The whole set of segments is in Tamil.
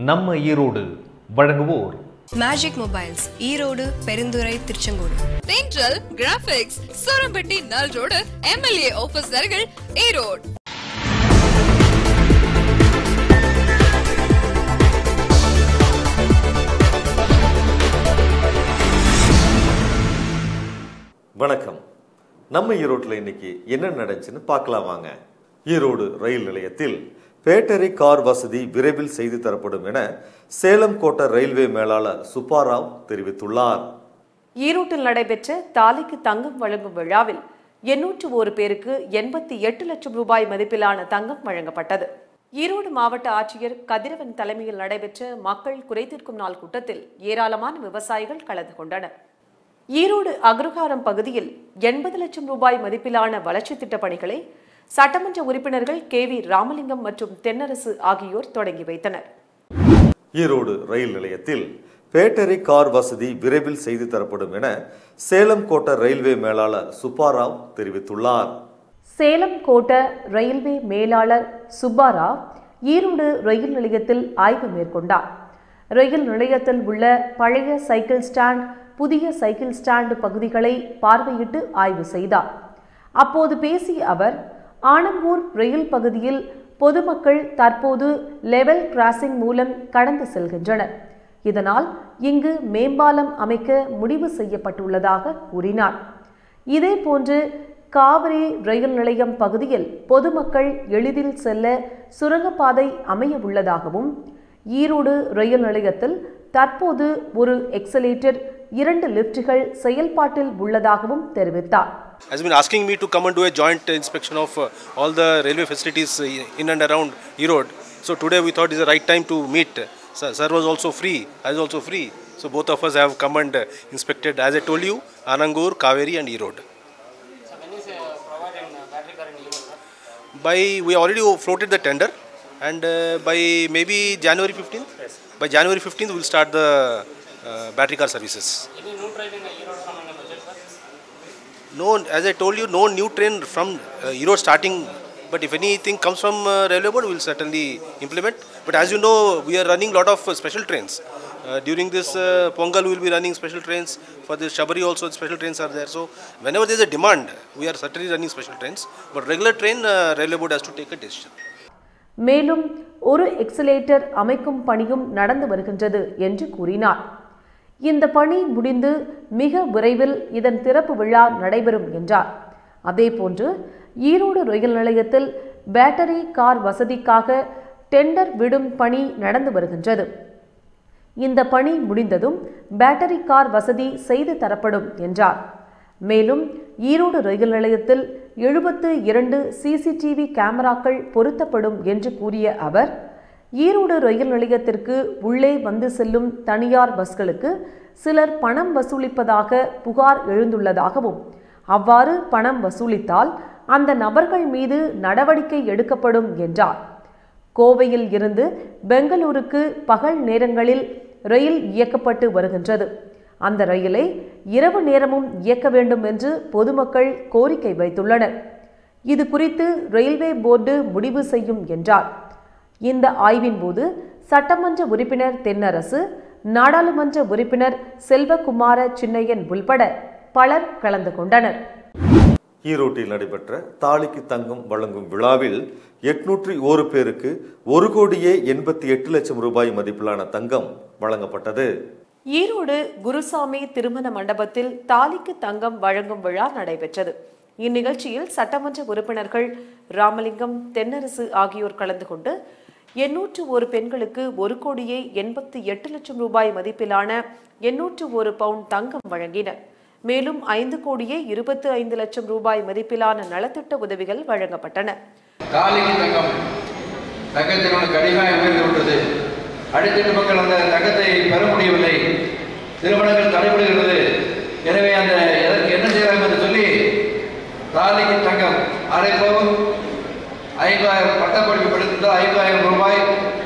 நம்ம ஈரோடு வழங்குவோர் magic mobiles Erode Perundurai Tiruchengode Thendral graphics சோரம்பட்டி நல் ரோடு எம்எல்ஏ ஆபீசர்கள் ஈரோடு வணக்கம் நம்ம ஈரோட்டில் இன்னைக்கு என்ன நடந்துச்சுன்னு பார்க்கலாம் வாங்க ஈரோடு ரயில் நிலையத்தில் பேட்டரி கார் வசதி விரைவில் செய்து தரப்படும் என சேலம் கோட்ட ரயில்வே மேலாளர் சுப்பாராவ் தெரிவித்துள்ளார் ஈரோட்டில் நடைபெற்ற தாலிக்கு தங்கம் வழங்கும் விழாவில் எண்ணூற்று ஒரு பேருக்கு எண்பத்தி எட்டு லட்சம் ரூபாய் மதிப்பிலான தங்கம் வழங்கப்பட்டது ஈரோடு மாவட்ட ஆட்சியர் கதிரவன் தலைமையில் நடைபெற்ற மக்கள் குறைதீர்க்கும் நாள் கூட்டத்தில் ஏராளமான விவசாயிகள் கலந்து கொண்டனர் ஈரோடு அக்ரஹாரம் பகுதியில் எண்பது லட்சம் ரூபாய் மதிப்பிலான வளர்ச்சித் திட்டப் பணிகளை சட்டமன்ற உறுப்பினர்கள் கே வி ராமலிங்கம் மற்றும் தென்னரசு ஆகியோர் தொடங்கி வைத்தனர் ஈரோடு ரயில் நிலையத்தில் பேட்டரி கார் வசதி விரைவில் செய்து தரப்படும் என சேலம் கோட்ட ரயில்வே மேலாளர் சுப்பாராவ் தெரிவித்துள்ளார் சேலம் கோட்ட ரயில்வே மேலாளர் சுப்பாராவ் ஈரோடு ரயில் நிலையத்தில் ஆய்வு மேற்கொண்டார் ரயில் நிலையத்தில் உள்ள பழைய சைக்கிள் ஸ்டாண்ட் புதிய சைக்கிள் ஸ்டாண்ட் பகுதிகளை பார்வையிட்டு ஆய்வு செய்தார் அப்போது பேசிய அவர் ஆனம்பூர் ரயில் பகுதியில் பொதுமக்கள் தற்போது லெவல் கிராசிங் மூலம் கடந்து செல்கின்றனர் இதனால் இங்கு மேம்பாலம் அமைக்க முடிவு செய்யப்பட்டுள்ளதாக கூறினார் இதேபோன்று காவிரி ரயில் நிலையம் பகுதியில் பொதுமக்கள் எளிதில் செல்ல சுரங்கப்பாதை அமைய உள்ளதாகவும் ஈரோடு ரயில் நிலையத்தில் தற்போது ஒரு எக்ஸலேட்டர் இரண்டு லிப்டுகள் செயல்பாட்டில் உள்ளதாகவும் தெரிவித்தார் has been asking me to come and do a joint inspection of uh, all the railway facilities uh, in and around Erode. So today we thought is the right time to meet. Sir, sir was also free, I was also free. So both of us have come and uh, inspected, as I told you, Anangur, Kaveri and Erode. By we already floated the tender, and uh, by maybe January 15th. By January 15th, we'll start the uh, battery car services. No, as I told you, no new train from uh, Erode starting. But if anything comes from uh, railway board, we'll certainly implement. But as you know, we are running lot of uh, special trains. Uh, during this uh, Pongal, we will be running special trains. For this Shabari also, special trains are there. So whenever there is a demand, we are certainly running special trains. But regular train, uh, railway board has to take a decision. மேலும் ஒரு எக்ஸலேட்டர் அமைக்கும் பணியும் நடந்து வருகின்றது என்று கூறினார் இந்த பணி முடிந்து மிக விரைவில் இதன் திறப்பு விழா நடைபெறும் என்றார் அதேபோன்று ஈரோடு ரயில் நிலையத்தில் பேட்டரி கார் வசதிக்காக டெண்டர் விடும் பணி நடந்து வருகின்றது இந்த பணி முடிந்ததும் பேட்டரி கார் வசதி செய்து தரப்படும் என்றார் மேலும் ஈரோடு ரயில் நிலையத்தில் எழுபத்து இரண்டு சிசிடிவி கேமராக்கள் பொருத்தப்படும் என்று கூறிய அவர் ஈரோடு ரயில் நிலையத்திற்கு உள்ளே வந்து செல்லும் தனியார் பஸ்களுக்கு சிலர் பணம் வசூலிப்பதாக புகார் எழுந்துள்ளதாகவும் அவ்வாறு பணம் வசூலித்தால் அந்த நபர்கள் மீது நடவடிக்கை எடுக்கப்படும் என்றார் கோவையில் இருந்து பெங்களூருக்கு பகல் நேரங்களில் ரயில் இயக்கப்பட்டு வருகின்றது அந்த ரயிலை இரவு நேரமும் இயக்க வேண்டும் என்று பொதுமக்கள் கோரிக்கை வைத்துள்ளனர் இது குறித்து ரயில்வே போர்டு முடிவு செய்யும் என்றார் இந்த ஆய்வின் போது சட்டமன்ற உறுப்பினர் தென்னரசு நாடாளுமன்ற உறுப்பினர் செல்வகுமார சின்னையன் உள்பட பலர் கலந்து கொண்டனர் ஈரோட்டில் நடைபெற்ற தாலிக்கு தங்கம் வழங்கும் விழாவில் எட்நூற்றி ஒரு பேருக்கு ஒரு கோடியே எண்பத்தி எட்டு லட்சம் ரூபாய் மதிப்பிலான தங்கம் வழங்கப்பட்டது ஈரோடு குருசாமி திருமண மண்டபத்தில் தாலிக்கு தங்கம் வழங்கும் விழா நடைபெற்றது இந்நிகழ்ச்சியில் சட்டமன்ற உறுப்பினர்கள் ராமலிங்கம் தென்னரசு ஆகியோர் கலந்து கொண்டு எண்ணூற்று ஒரு பெண்களுக்கு ஒரு கோடியே எண்பத்தி எட்டு லட்சம் ரூபாய் மதிப்பிலான எண்ணூற்று ஒரு பவுண்ட் தங்கம் வழங்கினர் மேலும் ஐந்து கோடியே இருபத்து ஐந்து லட்சம் ரூபாய் மதிப்பிலான நலத்திட்ட உதவிகள் வழங்கப்பட்டன தாலிக்கு தங்கம் தங்கத்தினோட கடிகாயம் உயர்ந்து விட்டது அடித்தட்டு மக்கள் அந்த தங்கத்தை பெற முடியவில்லை திருமணங்கள் தடைபடுகிறது எனவே அந்த எதற்கு என்ன செய்யலாம் என்று சொல்லி தாலிக்கு தங்கம் அரை பவுன் ஐந்தாயிரம் பட்டப்படிப்பு படித்திருந்தால் ஐந்தாயிரம் ரூபாய்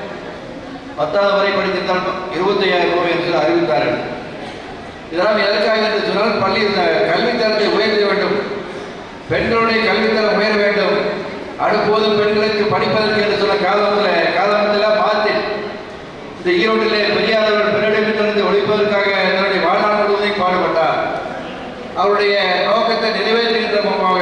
பத்தாவது வரை படித்திருந்தால் இருபத்தி ஐயாயிரம் ரூபாய் என்று அறிவித்தார்கள் இதெல்லாம் எதற்காக என்று சொன்னால் பள்ளி இந்த கல்வித்தரத்தை உயர்த்த வேண்டும் பெண்களுடைய கல்வித்தரம் உயர வேண்டும் அடுப்போது பெண்களுக்கு படிப்பதற்கு என்று சொன்ன காலத்தில் காலத்தில் மாற்றி இந்த ஈரோட்டிலே பெரியாதவர் பின்னடைவிலிருந்து ஒழிப்பதற்காக தன்னுடைய வாழ்நாள் முழுவதையும் பாடுபட்டார் அவருடைய நோக்கத்தை நிறைவேற்றுகின்ற முகமாக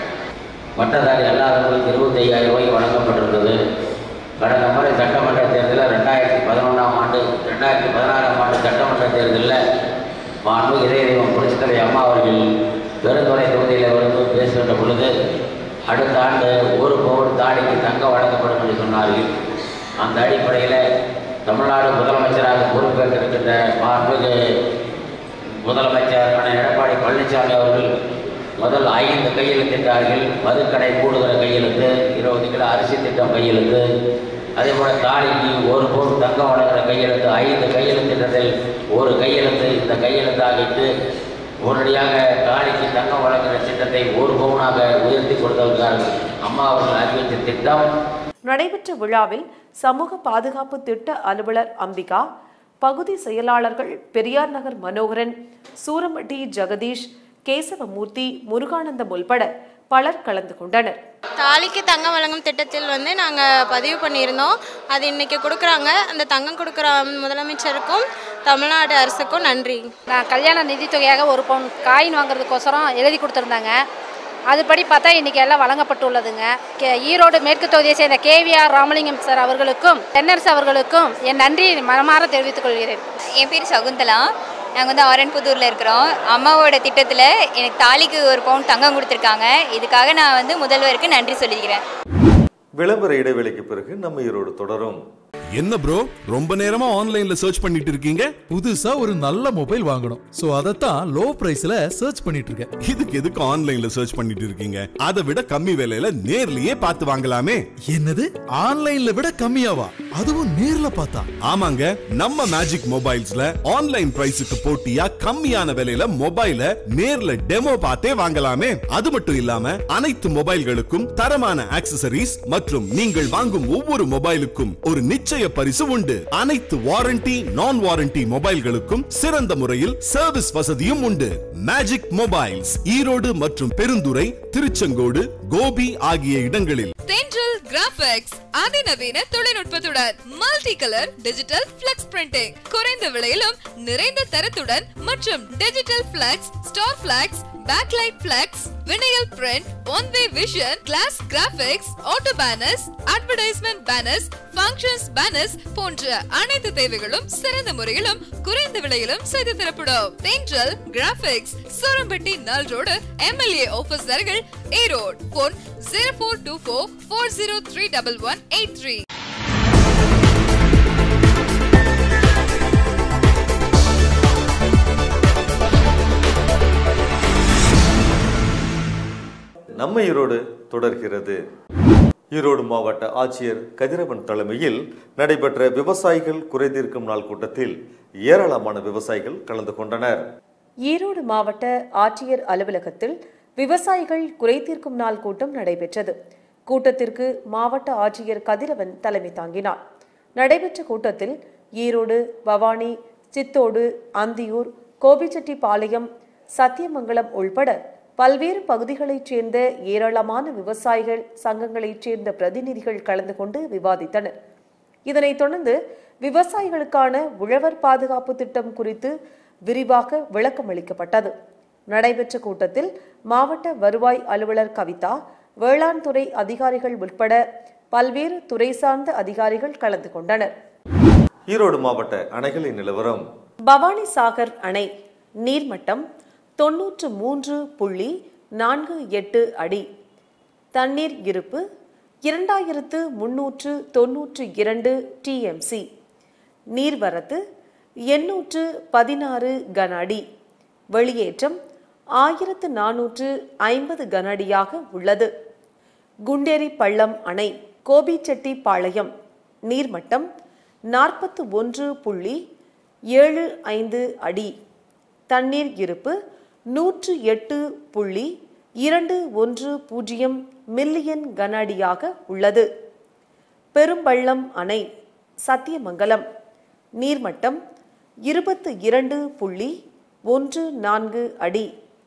பட்டதாரி அல்லாதவர்களுக்கு இருபத்தி ஐயாயிரம் ரூபாய் வழங்கப்பட்டிருந்தது கடந்த முறை சட்டமன்ற தேர்தலில் ரெண்டாயிரத்தி பதினொன்றாம் ஆண்டு ரெண்டாயிரத்தி பதினாறாம் ஆண்டு சட்டமன்ற தேர்தலில் மாண்பு இதய தெய்வம் புரட்சித்தலை அம்மா அவர்கள் பெருந்துறை தொகுதியில் வந்து பேசுகின்ற பொழுது அடுத்த ஆண்டு ஒரு பவுன் தாடிக்கு தங்கம் வழங்கப்படும் என்று சொன்னார்கள் அந்த அடிப்படையில் தமிழ்நாடு முதலமைச்சராக பொறுப்பேற்றிருக்கின்ற மாண்புமிகு முதலமைச்சர் அண்ணன் எடப்பாடி பழனிசாமி அவர்கள் முதல் ஐந்து கையெழுத்திட்டார்கள் மதுக்கடை கூடுகிற கையெழுத்து இருபது கிலோ அரிசி திட்டம் கையெழுத்து அதே போல தாலிக்கு ஒரு பவுன் தங்கம் வழங்குற கையெழுத்து ஐந்து கையெழுத்திட்டதில் ஒரு கையெழுத்து இந்த கையெழுத்தாகிட்டு உடனடியாக தாலிக்கு தங்கம் வழங்குகிற திட்டத்தை ஒரு பவுனாக உயர்த்தி கொடுத்திருக்கிறார்கள் அம்மா அவர்கள் அறிவித்த திட்டம் நடைபெற்ற விழாவில் சமூக பாதுகாப்பு திட்ட அலுவலர் அம்பிகா பகுதி செயலாளர்கள் பெரியார் நகர் மனோகரன் சூரமட்டி ஜெகதீஷ் கேசவமூர்த்தி முருகானந்தம் உள்பட பலர் கலந்து கொண்டனர் தாலிக்கு தங்கம் வழங்கும் திட்டத்தில் வந்து நாங்கள் பதிவு பண்ணியிருந்தோம் அது இன்னைக்கு கொடுக்குறாங்க அந்த தங்கம் கொடுக்குற முதலமைச்சருக்கும் தமிழ்நாடு அரசுக்கும் நன்றி நான் கல்யாண நிதித்தொகையாக ஒரு பவுன் காயின் வாங்குறதுக்கோசரம் எழுதி கொடுத்துருந்தாங்க அதுபடி பார்த்தா இன்றைக்கி எல்லாம் வழங்கப்பட்டுள்ளதுங்க கே ஈரோடு மேற்கு தொகுதியை சேர்ந்த கேவிஆர் ராமலிங்கம் சார் அவர்களுக்கும் தென்னரசு அவர்களுக்கும் என் நன்றியை மனமாற தெரிவித்துக் கொள்கிறேன் என் பேர் சகுந்தலா நாங்கள் வந்து ஆரன்புதூரில் இருக்கிறோம் அம்மாவோட திட்டத்தில் எனக்கு தாலிக்கு ஒரு பவுன் தங்கம் கொடுத்துருக்காங்க இதுக்காக நான் வந்து முதல்வருக்கு நன்றி சொல்லிக்கிறேன் விளம்பர இடைவெளிக்கு பிறகு நம்ம ஈரோடு தொடரும் என்ன ப்ரோ ரொம்ப நேரமா ஆன்லைன்ல சர்ச் பண்ணிட்டு இருக்கீங்க புதுசா ஒரு நல்ல மொபைல் வாங்கணும் சோ அதத்தான் லோ பிரைஸ்ல சர்ச் பண்ணிட்டு இருக்கேன் இதுக்கு எதுக்கு ஆன்லைன்ல சர்ச் பண்ணிட்டு இருக்கீங்க அதை விட கம்மி விலையில நேர்லயே பார்த்து வாங்கலாமே என்னது ஆன்லைன்ல விட கம்மியாவா அதுவும் நேர்ல பார்த்தா ஆமாங்க நம்ம மேஜிக் மொபைல்ஸ்ல ஆன்லைன் பிரைஸுக்கு போட்டியா கம்மியான விலையில மொபைல நேர்ல டெமோ பார்த்தே வாங்கலாமே அது மட்டும் இல்லாம அனைத்து மொபைல்களுக்கும் தரமான ஆக்சசரிஸ் மற்றும் நீங்கள் வாங்கும் ஒவ்வொரு மொபைலுக்கும் ஒரு நிச்சய பரிசு உண்டு அனைத்து வாரண்டி நான் வாரண்டி மொபைல்களுக்கும் சிறந்த முறையில் சர்வீஸ் வசதியும் உண்டு மேஜிக் மொபைல்ஸ் ஈரோடு மற்றும் பெருந்துறை திருச்செங்கோடு கோபி ஆகிய இடங்களில் தென்றல் கிராபிக்ஸ் அதிநவீன தொழில்நுட்பத்துடன் multi colour digital flex printing குறைந்த விலையிலும் நிறைந்த தரத்துடன் மற்றும் digital flex star flex backlight flex vinyl print one way vision glass graphics auto banners advertisement banners functions banners போன்ற அனைத்து தேவைகளும் சிறந்த முறையிலும் குறைந்த விலையிலும் செய்து தரப்படும் தென்றல் கிராபிக்ஸ் சூரம்பட்டி நல் ரோடு எம்எல்ஏ ஆபீஸ் அருகில் Erode phone zero four two four four zero three double one eight three நம்ம ஈரோடு தொடர்கிறது ஈரோடு மாவட்ட ஆட்சியர் கதிரவன் தலைமையில் நடைபெற்ற விவசாயிகள் குறைதீர்க்கும் நாள் கூட்டத்தில் ஏராளமான விவசாயிகள் கலந்து கொண்டனர் ஈரோடு மாவட்ட ஆட்சியர் அலுவலகத்தில் விவசாயிகள் குறைதீர்க்கும் நாள் கூட்டம் நடைபெற்றது கூட்டத்திற்கு மாவட்ட ஆட்சியர் கதிரவன் தலைமை தாங்கினார் நடைபெற்ற கூட்டத்தில் ஈரோடு பவானி சித்தோடு அந்தியூர் கோபிச்செட்டிப்பாளையம் சத்தியமங்கலம் உள்பட பல்வேறு பகுதிகளைச் சேர்ந்த ஏராளமான விவசாயிகள் சங்கங்களைச் சேர்ந்த பிரதிநிதிகள் கலந்து கொண்டு விவாதித்தனர் இதனைத் தொடர்ந்து விவசாயிகளுக்கான உழவர் பாதுகாப்பு திட்டம் குறித்து விரிவாக விளக்கம் அளிக்கப்பட்டது நடைபெற்ற கூட்டத்தில் மாவட்ட வருவாய் அலுவலர் கவிதா வேளாண் துறை அதிகாரிகள் உட்பட பல்வேறு துறை சார்ந்த அதிகாரிகள் கலந்து கொண்டனர் ஈரோடு மாவட்ட அணைகளின் நிலவரம் பவானி சாகர் அணை நீர்மட்டம் தொன்னூற்று மூன்று புள்ளி நான்கு எட்டு அடி தண்ணீர் இருப்பு இரண்டாயிரத்து முன்னூற்று தொன்னூற்று இரண்டு டிஎம்சி நீர்வரத்து எண்ணூற்று பதினாறு கன அடி வெளியேற்றம் ஆயிரத்து நானூற்று ஐம்பது கன அடியாக உள்ளது குண்டேரி பள்ளம் அணை கோபிச்செட்டிப்பாளையம் நீர்மட்டம் நாற்பத்து ஒன்று புள்ளி ஏழு ஐந்து அடி தண்ணீர் இருப்பு நூற்று எட்டு புள்ளி இரண்டு ஒன்று பூஜ்ஜியம் மில்லியன் கன அடியாக உள்ளது பெரும்பள்ளம் அணை சத்தியமங்கலம் நீர்மட்டம் இருபத்து இரண்டு புள்ளி ஒன்று நான்கு அடி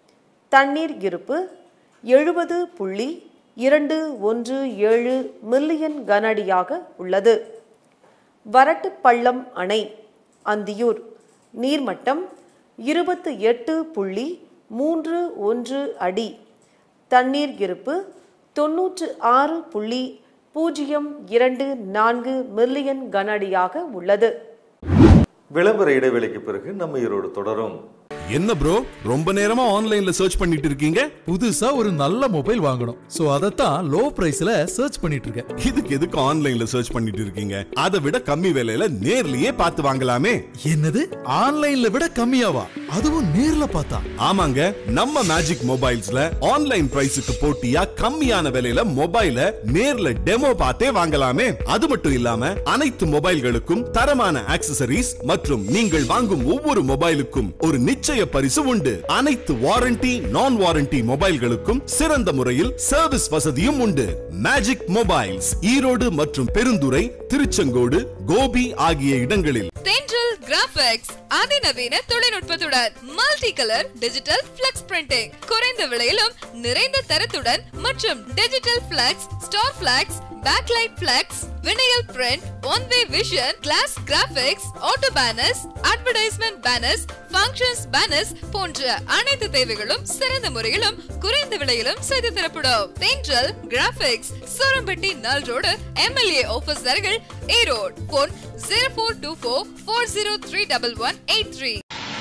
தண்ணீர் இருப்பு எழுபது புள்ளி இரண்டு ஒன்று ஏழு மில்லியன் கன அடியாக உள்ளது வரட்டுப்பள்ளம் அணை அந்தியூர் நீர்மட்டம் இருபத்து எட்டு புள்ளி மூன்று ஒன்று அடி தண்ணீர் இருப்பு தொன்னூற்று ஆறு புள்ளி பூஜ்ஜியம் இரண்டு நான்கு மில்லியன் கன அடியாக உள்ளது விளம்பர இடைவெளிக்கு பிறகு நம்ம ஈரோடு தொடரும் என்ன ப்ரோ ரொம்ப நேரமா ஆன்லைன்ல சர்ச் பண்ணிட்டு இருக்கீங்க புதுசா ஒரு நல்ல மொபைல் வாங்கணும் சோ அதத்தான் லோ பிரைஸ்ல சர்ச் பண்ணிட்டு இருக்கேன் இதுக்கு எதுக்கு ஆன்லைன்ல சர்ச் பண்ணிட்டு இருக்கீங்க அதை விட கம்மி விலையில நேர்லயே பார்த்து வாங்கலாமே என்னது ஆன்லைன்ல விட கம்மியாவா அதுவும் நேர்ல பார்த்தா ஆமாங்க நம்ம மேஜிக் மொபைல்ஸ்ல ஆன்லைன் பிரைஸுக்கு போட்டியா கம்மியான விலையில மொபைல நேர்ல டெமோ பார்த்தே வாங்கலாமே அது மட்டும் இல்லாம அனைத்து மொபைல்களுக்கும் தரமான ஆக்சசரிஸ் மற்றும் நீங்கள் வாங்கும் ஒவ்வொரு மொபைலுக்கும் ஒரு நிச்சய பரிசு உண்டு அனைத்து வாரண்டி நான் வாரண்டி மொபைல்களுக்கும் சிறந்த முறையில் சர்வீஸ் வசதியும் உண்டு மேஜிக் மொபைல்ஸ் ஈரோடு மற்றும் பெருந்துறை திருச்செங்கோடு கோபி ஆகிய இடங்களில் தென்றல் கிராபிக்ஸ் அதிநவீன தொழில்நுட்பத்துடன் multi colour digital flex printing குறைந்த விலையிலும் நிறைந்த தரத்துடன் மற்றும் digital flex star flex backlight flex vinyl print one way vision glass graphics auto banners advertisement banners functions banners போன்ற அனைத்து தேவைகளும் சிறந்த முறையிலும் குறைந்த விலையிலும் செய்து தரப்படும் தென்றல் கிராபிக்ஸ் சோரம்பட்டி நல் ரோடு எம்எல்ஏ ஆபீஸ் அருகில் Erode phone zero four two four four zero three double one eight three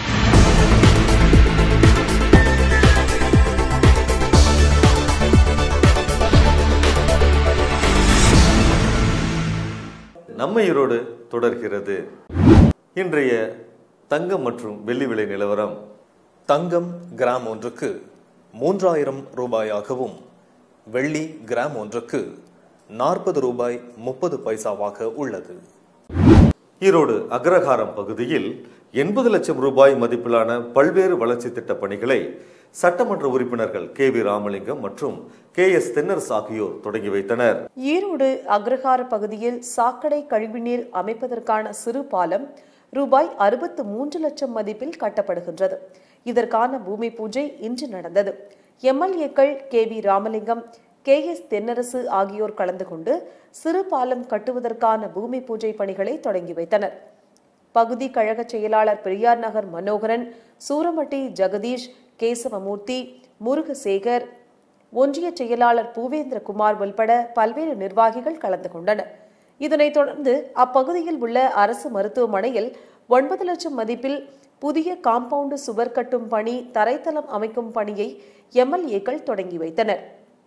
நம்ம ஈரோடு தொடர்கிறது இன்றைய தங்கம் மற்றும் வெள்ளி விலை நிலவரம் தங்கம் கிராம் ஒன்றுக்கு மூன்றாயிரம் ரூபாயாகவும் வெள்ளி கிராம் ஒன்றுக்கு நாற்பது ரூபாய் முப்பது பைசாவாக உள்ளது ஈரோடு அக்ரஹாரம் பகுதியில் எண்பது லட்சம் ரூபாய் மதிப்பிலான பல்வேறு வளர்ச்சி திட்ட பணிகளை சட்டமன்ற உறுப்பினர்கள் கே வி ராமலிங்கம் மற்றும் கே எஸ் தென்னரசு ஆகியோர் தொடங்கி வைத்தனர் ஈரோடு அக்ரஹார பகுதியில் சாக்கடை கழிவுநீர் அமைப்பதற்கான சிறு பாலம் ரூபாய் அறுபத்து மூன்று லட்சம் மதிப்பில் கட்டப்படுகின்றது இதற்கான பூமி பூஜை இன்று நடந்தது எம்எல்ஏக்கள் K V Ramalingam K S Thennarasu ஆகியோர் கலந்து கொண்டு சிறு பாலம் கட்டுவதற்கான பூமி பூஜை பணிகளை தொடங்கி வைத்தனர் பகுதி கழக செயலாளர் பெரியார் நகர் மனோகரன் சூரமட்டி ஜெகதீஷ் கேசவமூர்த்தி முருகசேகர் ஒன்றிய செயலாளர் பூவேந்திரகுமார் உள்பட பல்வேறு நிர்வாகிகள் கலந்து கொண்டனர் இதனைத் தொடர்ந்து அப்பகுதியில் உள்ள அரசு மருத்துவமனையில் ஒன்பது லட்சம் மதிப்பில் புதிய காம்பவுண்டு சுவர் கட்டும் பணி தரைத்தளம் அமைக்கும் பணியை எம்எல்ஏக்கள் தொடங்கி வைத்தனர்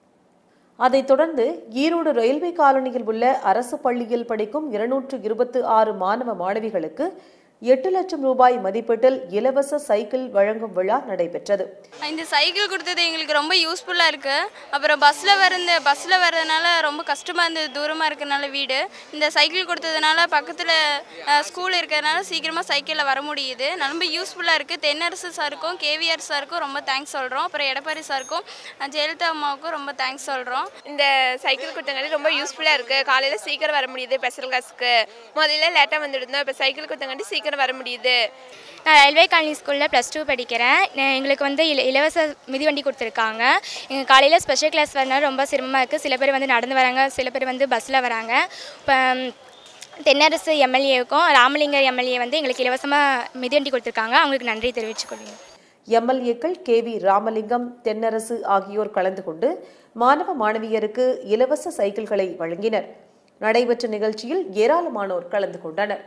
அதைத் தொடர்ந்து ஈரோடு ரயில்வே காலனியில் உள்ள அரசு பள்ளியில் படிக்கும் இருநூற்று இருபத்து ஆறு மாணவ மாணவிகளுக்கு எட்டு லட்சம் ரூபாய் மதிப்பீட்டில் இலவச சைக்கிள் வழங்கும் விழா நடைபெற்றது இந்த சைக்கிள் கொடுத்தது எங்களுக்கு ரொம்ப யூஸ்ஃபுல்லாக இருக்குது அப்புறம் பஸ்ஸில் வர பஸ்ஸில் வர்றதுனால ரொம்ப கஷ்டமாக இருந்தது தூரமாக இருக்கறனால வீடு இந்த சைக்கிள் கொடுத்ததுனால பக்கத்தில் ஸ்கூல் இருக்கிறதுனால சீக்கிரமாக சைக்கிளில் வர முடியுது ரொம்ப யூஸ்ஃபுல்லாக இருக்குது தென்னரசு சாருக்கும் கேவிஆர் சாருக்கும் ரொம்ப தேங்க்ஸ் சொல்கிறோம் அப்புறம் எடப்பாடி சாருக்கும் அஹ், ஜெயலலிதா அம்மாவுக்கும் ரொம்ப தேங்க்ஸ் சொல்கிறோம் இந்த சைக்கிள் கொடுத்தங்காட்டி ரொம்ப யூஸ்ஃபுல்லாக இருக்குது காலையில் சீக்கிரம் வர முடியுது ஸ்பெஷல் கிளாஸ்க்கு முதல்ல லேட்டாக வந்துருந்தோம் இப்போ சைக்கிள் கொடுத்தங்காட்டி சீக்கிரம் வர முடியுது நான் ரயில்வே காலனி ஸ்கூலில் ப்ளஸ் டூ படிக்கிறேன் நான் எங்களுக்கு வந்து இல இலவச மிதிவண்டி கொடுத்துருக்காங்க எங்கள் காலையில் ஸ்பெஷல் கிளாஸ் வரனால ரொம்ப சிரமமாக இருக்குது சில பேர் வந்து நடந்து வராங்க சில பேர் வந்து பஸ்ஸில் வராங்க இப்போ தென்னரசு எம்எல்ஏவுக்கும் ராமலிங்கர் எம்எல்ஏ வந்து எங்களுக்கு இலவசமாக மிதிவண்டி கொடுத்துருக்காங்க அவங்களுக்கு நன்றி தெரிவிச்சுக்கொள்கிறேன் எம்எல்ஏக்கள் கே வி ராமலிங்கம் தென்னரசு ஆகியோர் கலந்து கொண்டு மாணவ மாணவியருக்கு இலவச சைக்கிள்களை வழங்கினர் நடைபெற்ற நிகழ்ச்சியில் ஏராளமானோர் கலந்து கொண்டனர்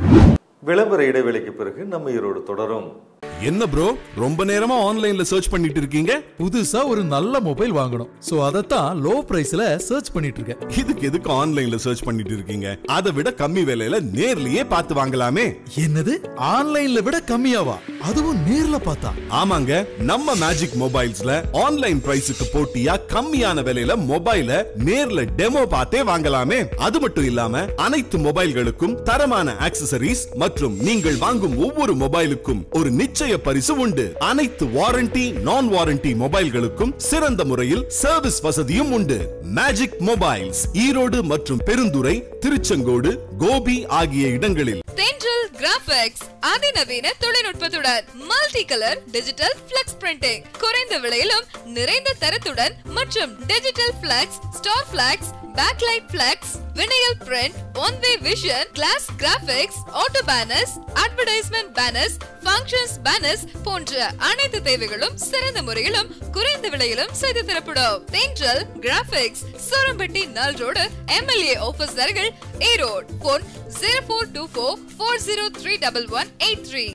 விளம்பர இடைவெளிக்கு பிறகு நம்ம ஈரோடு தொடரும் என்ன ப்ரோ ரொம்ப நேரமா ஆன்லைன்ல சர்ச் பண்ணிட்டு இருக்கீங்க புதுசா ஒரு நல்ல மொபைல் வாங்கணும் சோ அதத்தான் லோ பிரைஸ்ல சர்ச் பண்ணிட்டு இருக்கேன் இதுக்கு எதுக்கு ஆன்லைன்ல சர்ச் பண்ணிட்டு இருக்கீங்க அதை விட கம்மி விலையில நேர்லயே பார்த்து வாங்கலாமே என்னது ஆன்லைன்ல விட கம்மியாவா அதுவும் நேர்ல பார்த்தா ஆமாங்க நம்ம மேஜிக் மொபைல்ஸ்ல ஆன்லைன் பிரைஸுக்கு போட்டியா கம்மியான விலையில மொபைல நேர்ல டெமோ பார்த்தே வாங்கலாமே அது மட்டும் இல்லாம அனைத்து மொபைல்களுக்கும் தரமான ஆக்சசரிஸ் மற்றும் நீங்கள் வாங்கும் ஒவ்வொரு மொபைலுக்கும் ஒரு நிச்சய பரிசு உண்டு அனைத்து வாரண்டி நான் வாரண்டி மொபைல்களுக்கும் சிறந்த முறையில் சர்வீஸ் வசதியும் உண்டு மேஜிக் மொபைல்ஸ் ஈரோடு மற்றும் பெருந்துறை திருச்செங்கோடு கோபி ஆகிய இடங்களில் தென்றல் கிராபிக்ஸ் அதிநவீன தொழில்நுட்பத்துடன் multi colour digital flex printing குறைந்த விலையிலும் நிறைந்த தரத்துடன் மற்றும் digital flex star flex backlight flex vinyl print one way vision glass graphics auto banners advertisement banners functions banners போன்ற அனைத்து தேவைகளும் சிறந்த முறையிலும் குறைந்த விலையிலும் செய்து தரப்படும் தென்றல் கிராபிக்ஸ் சூரம்பட்டி நல் ரோடு எம்எல்ஏ ஆபீஸ் அருகில் Erode phone zero four two four four zero three double one eight three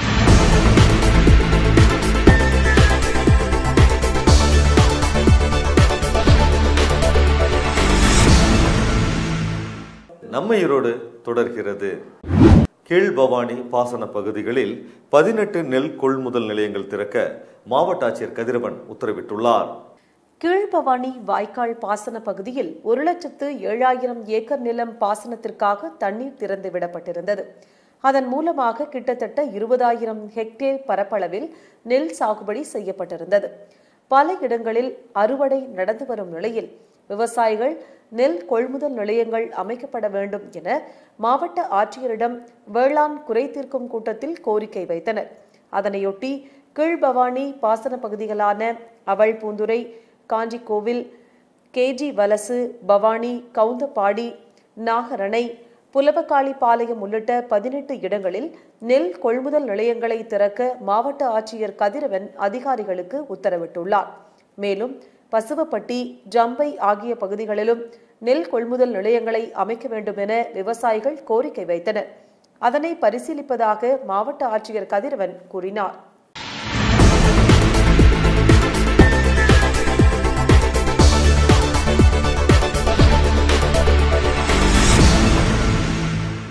நம்ம ஈரோடு தொடர்கிறது கீழ்பவானி பாசன பகுதிகளில் பதினெட்டு நெல் கொள்முதல் நிலையங்கள் திறக்க மாவட்ட ஆட்சியர் கதிரவன் உத்தரவிட்டுள்ளார் கீழ்பவானி வாய்க்கால் பாசன பகுதியில் ஒரு லட்சத்து ஏழாயிரம் ஏக்கர் நிலம் பாசனத்திற்காக தண்ணீர் திறந்து விடப்பட்டிருந்தது அதன் மூலமாக கிட்டத்தட்ட இருபதாயிரம் ஹெக்டேர் பரப்பளவில் நெல் சாகுபடி செய்யப்பட்டிருந்தது பல இடங்களில் அறுவடை நடந்து வரும் நிலையில் விவசாயிகள் நெல் கொள்முதல் நிலையங்கள் அமைக்கப்பட வேண்டும் என மாவட்ட ஆட்சியரிடம் வேளாண் குறை தீர்க்கும் கூட்டத்தில் கோரிக்கை வைத்தனர் அதனையொட்டி கீழ்பவானி பாசன பகுதிகளான அவள்பூந்துரை காஞ்சிக்கோவில் கேஜி வலசு பவானி கவுந்தப்பாடி நாகரணை புலவக்காளிப்பாளையம் உள்ளிட்ட பதினெட்டு இடங்களில் நெல் கொள்முதல் நிலையங்களை திறக்க மாவட்ட ஆட்சியர் கதிரவன் அதிகாரிகளுக்கு உத்தரவிட்டுள்ளார் மேலும் பசுவப்பட்டி ஜம்பை ஆகிய பகுதிகளிலும் நெல் கொள்முதல் நிலையங்களை அமைக்க வேண்டும் என விவசாயிகள் கோரிக்கை வைத்தனர் அதனை பரிசீலிப்பதாக மாவட்ட ஆட்சியர் கதிரவன் கூறினார்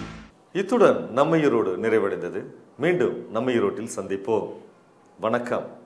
இத்துடன் நம்ம ஈரோடு நிறைவடைந்தது மீண்டும் நம்ம ஈரோட்டில் சந்திப்போம் வணக்கம்